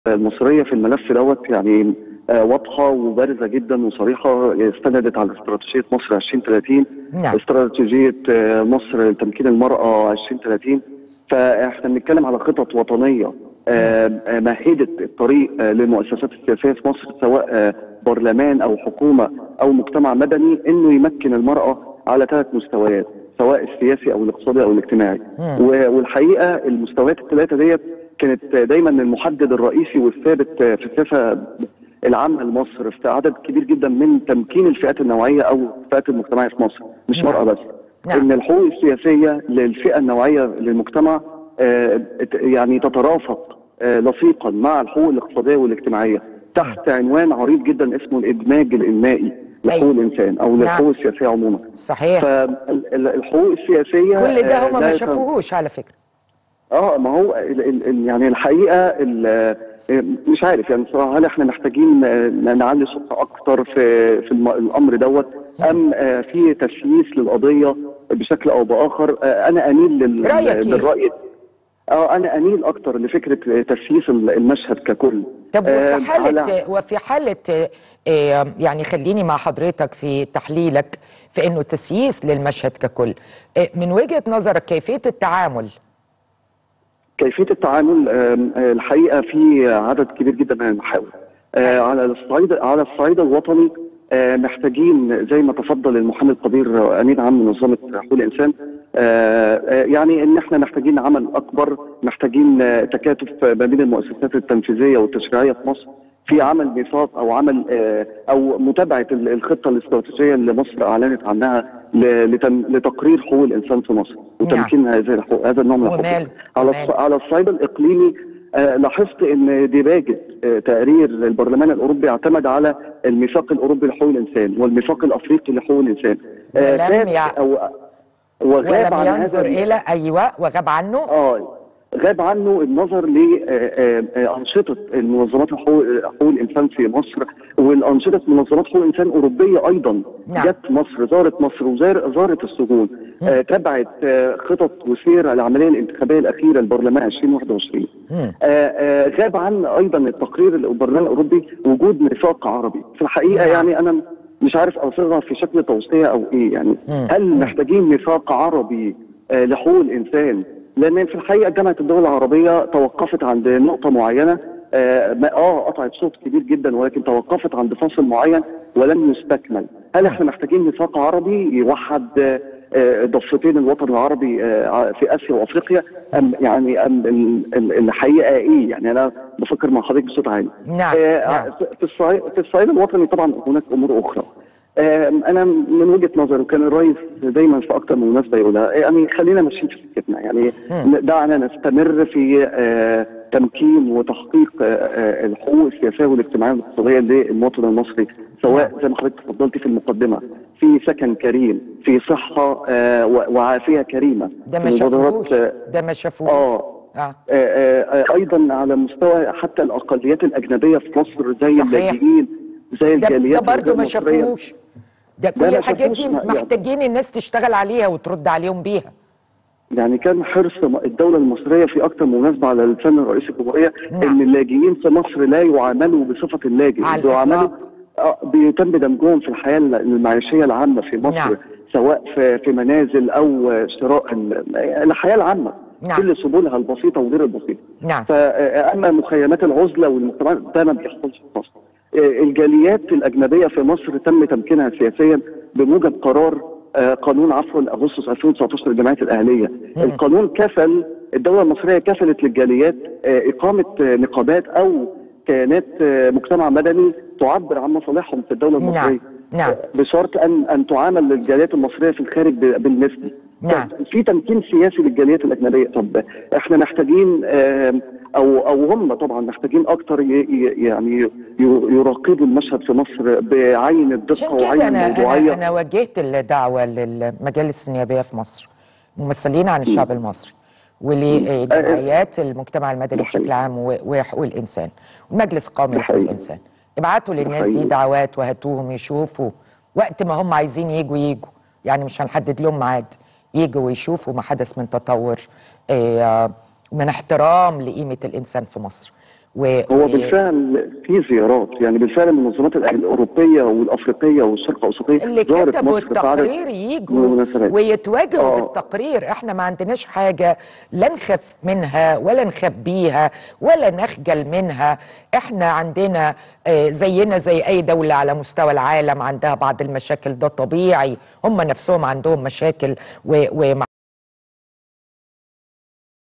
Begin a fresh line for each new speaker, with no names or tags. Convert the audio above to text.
المصريه في الملف دوت يعني آه، واضحه وبارزه جدا وصريحه استندت على استراتيجيه مصر 2030
نعم.
استراتيجيه آه، مصر لتمكين المراه 2030 فاحنا بنتكلم على خطط وطنيه آه، آه، مهدت الطريق آه، للمؤسسات السياسيه في مصر سواء آه، برلمان او حكومه او مجتمع مدني انه يمكن المراه على ثلاث مستويات سواء السياسي او الاقتصادي او الاجتماعي و- والحقيقه المستويات الثلاثه ديت كانت دايما المحدد الرئيسي والثابت في السياسه العامه لمصر في عدد كبير جدا من تمكين الفئات النوعيه او الفئات المجتمعيه في مصر مش
نعم.
مرأة بس
نعم.
ان الحقوق السياسيه للفئه النوعيه للمجتمع آه، ات- يعني تترافق آه، لصيقا مع الحقوق الاقتصاديه والاجتماعيه تحت عنوان عريض جدا اسمه الادماج الانمائي لحقوق
أيوة.
الانسان او للحقوق السياسيه عموما
صحيح
فالحقوق السياسيه
كل ده
آه،
هم ما
لا يت-
شافوهوش على فكره
اه ما هو ال ال ال يعني الحقيقه ال مش عارف يعني بصراحه هل احنا محتاجين آه، نعلي صوتنا اكتر في في الم- الامر دوت ام آه، في تسييس للقضيه بشكل او باخر آه، انا اميل لل-
رأيك إيه؟
للراي اه انا اميل اكتر لفكره تسييس المشهد ككل
طب
آه،
وفي حالة
على-
وفي حالة آه، يعني خليني مع حضرتك في تحليلك في انه تسييس للمشهد ككل آه، من وجهة نظرك كيفية التعامل
كيفيه التعامل آم، آه، الحقيقه في عدد كبير جدا من المحاور آه، على الصعيد على الصعيد الوطني آه، محتاجين زي ما تفضل المحامي القدير امين عام منظمه حقوق الانسان آه، آه، يعني ان احنا محتاجين عمل اكبر محتاجين آه، تكاتف ما بين المؤسسات التنفيذيه والتشريعيه في مصر في عمل ميثاق او عمل آه، او متابعه ال- الخطه الاستراتيجيه اللي مصر اعلنت عنها ل- لتم- لتقرير حقوق الانسان في مصر وتمكين هذه الحقوق هذا النوع من الحقوق
وماله؟
على
وماله؟
الص- على الصعيد الاقليمي آه، لاحظت ان ديباجه آه، تقرير البرلمان الاوروبي اعتمد على الميثاق الاوروبي لحقوق الانسان والميثاق الافريقي لحقوق الانسان آه،
ولم
غاب
يع-
او وغاب عن
ولم ينظر
هذا
الى ايوه وغاب عنه
اه غاب عنه النظر لأنشطة المنظمات حقوق حقوق الإنسان في مصر والأنشطة منظمات حقوق الإنسان أوروبية أيضا
نعم.
جت مصر زارت مصر وزارت السجون آه، تبعت آه، خطط وسير العملية الانتخابية الأخيرة لبرلمان 2021
مم.
آه، آه، غاب عن أيضا التقرير البرلمان الأوروبي وجود ميثاق عربي في الحقيقة
نعم.
يعني أنا مش عارف أوصلها في شكل توصية أو إيه يعني
مم.
هل محتاجين ميثاق عربي آه، لحقوق الانسان لان في الحقيقه جامعه الدول العربيه توقفت عند نقطه معينه اه ما- آه، قطعت صوت كبير جدا ولكن توقفت عند فصل معين ولم يستكمل هل احنا محتاجين ميثاق عربي يوحد آه، آه، ضفتين الوطن العربي آه، في اسيا وافريقيا ام يعني ام ال- ال- الحقيقه ايه يعني انا بفكر مع حضرتك بصوت عالي
نعم،
آه،
نعم.
في الصعيد في الصعيد الوطني طبعا هناك امور اخرى آم، انا من وجهه نظري وكان الرئيس دايما في اكثر من مناسبه يقولها يعني خلينا ماشيين في سكتنا يعني دعنا نستمر في آه، تمكين وتحقيق آه، آه، الحقوق السياسيه والاجتماعيه والاقتصاديه للمواطن المصري سواء زي ما حضرتك تفضلتي في المقدمه في سكن كريم في صحه آه، و- وعافيه كريمه
ده ما
في مبادرات،
شافوهوش
آه،
ده ما شافوهوش
اه
اه
آه، آه، آه، ايضا على مستوى حتى الاقليات الاجنبيه في مصر زي
صحيح.
اللاجئين زي
ده,
الجاليات
ده برضه ما
الغير مصرية.
شافوهوش ده كل
ده ما
الحاجات دي
شافوش، ما-
محتاجين الناس تشتغل عليها وترد عليهم بيها
يعني كان حرص الدولة المصرية في أكثر من مناسبة على لسان الرئيس الجمهورية
نعم.
إن اللاجئين في مصر لا يعاملوا بصفة اللاجئ
على
يعاملوا
الإطلاق.
آه، بيتم دمجهم في الحياة المعيشية العامة في مصر
نعم.
سواء في في منازل أو شراء ال- الحياة العامة
نعم.
كل سبلها البسيطة وغير البسيطة
نعم.
فأما مخيمات العزلة والمجتمعات ده ما بيحصلش في مصر آه، الجاليات الأجنبية في مصر تم تمكينها سياسيا بموجب قرار آه، قانون عفوا اغسطس 2019 للجمعيات الاهليه. القانون كفل الدوله المصريه كفلت للجاليات آه، اقامه آه، نقابات او كيانات آه، مجتمع مدني تعبر عن مصالحهم في الدوله المصريه.
نعم.
بشرط ان ان تعامل للجاليات المصريه في الخارج ب- بالمثل.
نعم.
طب في تمكين سياسي للجاليات الاجنبيه طب احنا محتاجين آم، او او هم طبعا محتاجين اكتر ي- ي- يعني ي- يراقبوا المشهد في مصر بعين الدقه
عشان كده
وعين
انا
الموضوعيه
انا انا وجهت الدعوه للمجالس النيابيه في مصر ممثلين عن الشعب المصري ولجمعيات المجتمع المدني
ده
بشكل
حقيقي.
عام و- وحقوق الانسان والمجلس القومي
ده
لحقوق
حقيقي.
الانسان ابعتوا للناس دي
حقيقي.
دعوات وهاتوهم يشوفوا وقت ما هم عايزين يجوا يجوا يعني مش هنحدد لهم ميعاد يجوا ويشوفوا ما حدث من تطور آه، من احترام لقيمه الانسان في مصر و...
هو
و-
بالفعل في زيارات يعني بالفعل المنظمات الاوروبيه والافريقيه والشرق الاوسطيه
اللي
زارت
كتبوا
مصر في عدد
التقرير
من
يجوا
المناسبات.
ويتواجهوا
آه.
بالتقرير احنا ما عندناش حاجة لا نخاف منها ولا نخبيها ولا نخجل منها احنا عندنا آه، زينا زي اي دولة على مستوى العالم عندها بعض المشاكل ده طبيعي هم نفسهم عندهم مشاكل و- ومع